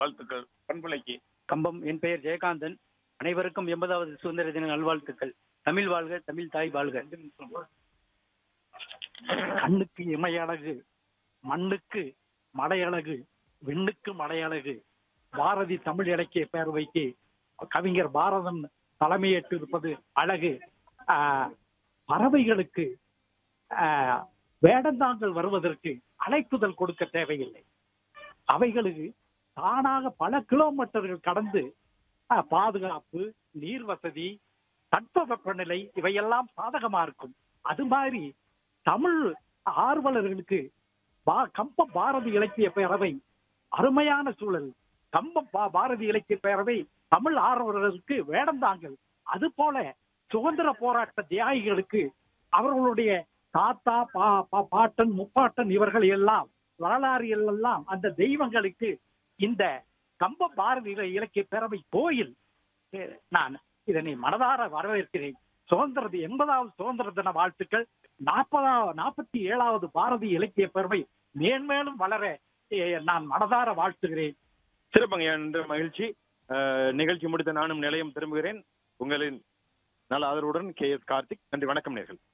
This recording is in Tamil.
வாழ்த்துக்கள் பண்புலைக்கு கம்பம் என் பெயர் ஜெயகாந்தன் அனைவருக்கும் எண்பதாவது சுதந்திர தின நல்வாழ்த்துக்கள் தமிழ் வாழ்க தமிழ் தாய் வாழ்க கண்ணுக்கு இமையழகு மண்ணுக்கு மடையழகு விண்ணுக்கு மடையழகு பாரதி தமிழ் இலக்கிய பேரவைக்கு கவிஞர் பாரதன் தலைமையேற்று இருப்பது அழகு ஆஹ், பறவைகளுக்கு ஆஹ், வேடந்தாங்கல் வருவதற்கு அழைப்புதல் கொடுக்க தேவையில்லை அவைகளுக்கு தானாக பல கிலோமீட்டர்கள் கடந்து அஹ், பாதுகாப்பு நீர் வசதி தட்பவெப்பநிலை இவையெல்லாம் சாதகமா இருக்கும் அது மாதிரி தமிழ் ஆர்வலர்களுக்கு பா- கம்ப பாரதி இலக்கிய பேரவை அருமையான சூழல் கம்பம் பா- பாரதி இலக்கிய பேரவை தமிழ் ஆர்வலர்களுக்கு வேடந்தாங்கள் அது போல சுதந்திர போராட்ட தியாகிகளுக்கு அவர்களுடைய தாத்தா பா பா- பாட்டன் முப்பாட்டன் இவர்கள் எல்லாம் வரலாறு எல்லாம் அந்த தெய்வங்களுக்கு இந்த கம்ப பாரதி இல- இலக்கிய பேரவை கோயில் அஹ், நான் இதனை மனதார வரவேற்கிறேன் சுதந்திர தி- எண்பதாவது சுதந்திர தின வாழ்த்துக்கள் நாற்பதாவது நாற்பத்தி ஏழாவது பாரதி இலக்கிய பேரவை மேன்மேலும் வளர அஹ், நான் மனதார வாழ்த்துகிறேன் சிறப்புங்க என்ற மகிழ்ச்சி அஹ், நிகழ்ச்சி முடித்த நானும் நிலையம் திரும்புகிறேன் உங்களின் நல ஆதரவுடன் கே எஸ் கார்த்திக் நன்றி வணக்கம் நேர்கள்